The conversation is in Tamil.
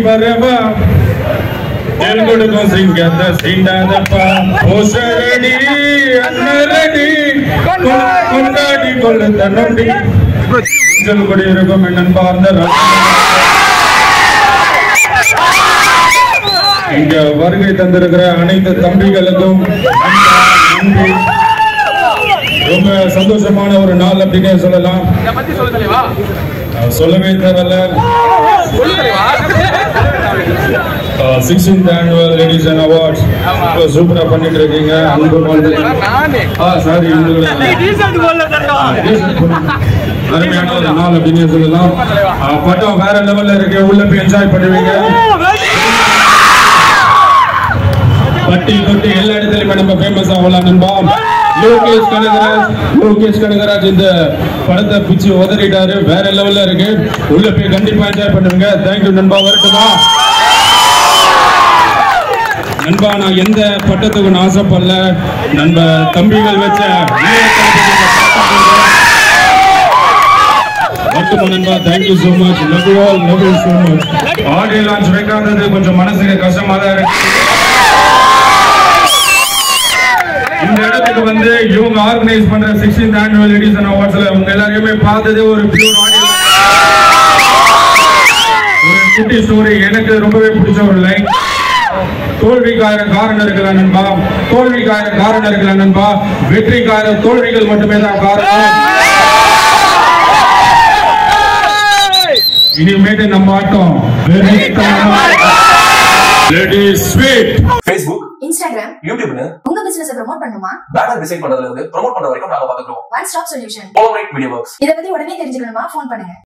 பரவா நெல் கொடுக்கும் சிங்கத்தை சீண்டாதப்பா ஓசரடி அன்னரடி கொண்டாடி கொள்ள தன்னொண்டி உங்கள் கூட இருக்கும் என் அன்பார்ந்த இங்க வருகை தந்திருக்கிற அனைத்து தம்பிகளுக்கும் நன்றி ரொம்ப சந்தோஷமான ஒரு நாள் அப்படின்னே சொல்லலாம் இதை பத்தி சொல்லு தலைவா அஹ் சொல்லவே தேவையில்ல சொல்லு தலைவா sixteenth annual ladies and awards சூப்பரா பண்ணிட்டு இருக்கீங்க அன்பு வாழ்த்து. நானே ஆ சாரி உங்களோட அருமையான ஒரு நாள் அப்படின்னு சொல்லலாம் ஆ, பட்டம் வேற லெவல்ல இருக்கு உள்ள போய் என்ஜாய் பண்ணுவீங்க பட்டி தொட்டி எல்லா இடத்துலயுமே நம்ம ஃபேமஸ் ஆகலாம் நண்பா லோகேஷ் கனகராஜ் லோகேஷ் கனகராஜ் இந்த படத்தை பிச்சு உதறிட்டாரு வேற லெவல்ல இருக்கு உள்ள போய் கண்டிப்பா என்ஜாய் பண்ணுவீங்க தேங்க்யூ நண்பா வரட்டுமா நண்பா நான் எந்த பட்டத்துக்கு நான் ஆசைப்படல நம்ம தம்பிகள் வச்ச இளைய தளபதியோட பட்டம் கொண்டு மட்டுமா நண்பா thank you so much love you all love you so much audio launch வைக்காதது கொஞ்சம் மனசுக்கு கஷ்டமா தான் இருக்கு இந்த இடத்துக்கு வந்து இவங்க ஆர்கனைஸ் பண்ற 16th ஆனுவல் எடிஷன் அவார்ட்ஸ்ல உங்க எல்லாரையுமே பார்த்ததே ஒரு பியூர் ஆடியோ ஒரு குட்டி ஸ்டோரி எனக்கு ரொம்பவே பிடிச்ச ஒரு லைன் தோல்விக்காயிரம் காரணம் இருக்கலாம் நண்பா தோல்விக்காயிரம் காரணம் இருக்கலாம் நண்பா வெற்றிக்காயிரம் தோல்விகள் மட்டுமே தான் காரணம் இனிமேட்டு நம்ம ஆட்டம் லேடிஸ் ஸ்வீட் Facebook, இன்ஸ்டாகிராம் YouTubeனு உங்க பிசினஸ் ப்ரோமோட் பண்ணுமா பேனர் டிசைன் பண்றதுல இருந்து ப்ரோமோட் பண்ற வரைக்கும் நாங்க பாத்துக்கிறோம் one stop solution Polarite Media Works இத பத்தி உடனே தெரிஞ்சுக்கணுமா ஃபோன் பண்ணுங்க